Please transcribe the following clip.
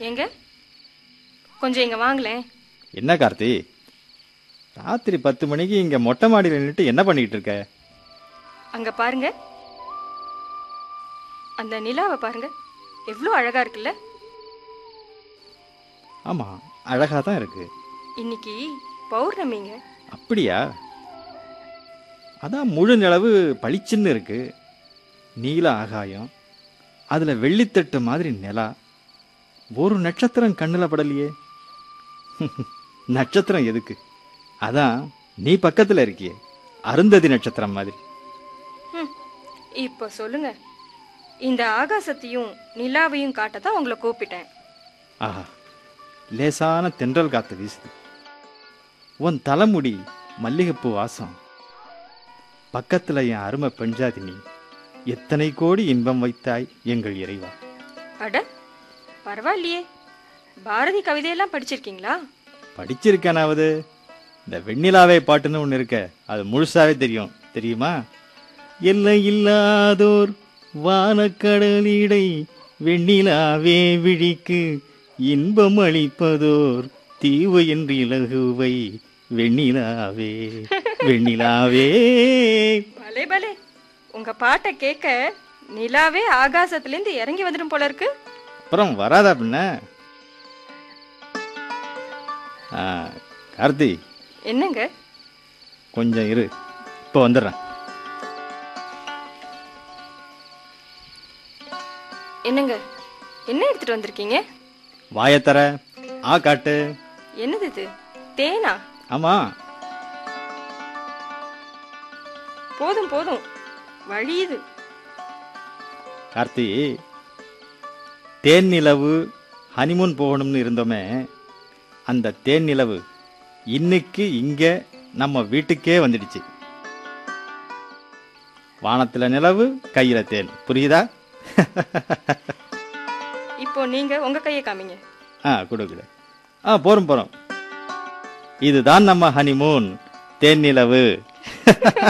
ஏங்க கொஞ்சம் இங்க வாங்களேன் என்ன கார்த்தி ராத்திரி பத்து மணிக்கு இங்க மொட்டை மாடியில் நின்றுட்டு என்ன பண்ணிட்டு இருக்க அங்க பாருங்க அந்த நிலாவை பாருங்க எவ்வளோ அழகா இருக்குல்ல ஆமா அழகா தான் இருக்கு இன்னைக்கு பௌர்ணமிங்க அப்படியா அதான் முழு நிலவு பளிச்சுன்னு இருக்கு நீல ஆகாயம் அதுல வெள்ளித்தட்டு மாதிரி நிலா ஒரு நட்சத்திரம் கண்ணுல படலையே நட்சத்திரம் எதுக்கு அதான் நீ பக்கத்துல இருக்கியே அருந்ததி நட்சத்திரம் மாதிரி ம், இப்போ சொல்லுங்க இந்த ஆகாசத்தையும் நிலாவையும் காட்ட தான் உங்களை கூப்பிட்டேன் ஆஹா லேசான தென்றல் காத்து வீசுது உன் தலைமுடி மல்லிகைப்பூ வாசம் பக்கத்துல என் அருமை பெண்ஜாதி நீ எத்தனை கோடி இன்பம் வைத்தாய் எங்கள் இறைவா அட பரவாயில்லையே பாரதி கவிதையெல்லாம் படிச்சிருக்கீங்களா படிச்சிருக்கேனாவது இந்த வெண்ணிலாவை பாட்டுன்னு ஒன்று இருக்க அது முழுசாவே தெரியும் தெரியுமா எல்லை இல்லாதோர் வானக்கடலிடை வெண்ணிலாவே விழிக்கு இன்பம் அளிப்பதோர் தீவு என்று இலகுவை வெண்ணிலாவே வெண்ணிலாவே பலே பலே உங்க பாட்டை கேட்க நிலாவே ஆகாசத்துலேருந்து இறங்கி வந்துடும் போல இருக்கு அப்புறம் வராதா பின்ன ஆ, கார்த்தி என்னங்க கொஞ்சம் இரு இப்போ வந்துடுறேன் என்னங்க என்ன எடுத்துட்டு வந்திருக்கீங்க வாயத்தர ஆ காட்டு என்னது இது தேனா ஆமா போதும் போதும் வழியுது கார்த்தி தேன் நிலவு ஹனிமூன் போகணும்னு இருந்தோமே அந்த தேன் நிலவு இன்னைக்கு இங்க நம்ம வீட்டுக்கே வந்துடுச்சு வானத்துல நிலவு கையில தேன் புரியுதா இப்போ நீங்க உங்க கையை காமிங்க ஆ கொடு கொடு ஆ போறோம் போறோம் இதுதான் நம்ம ஹனிமூன் தேன் நிலவு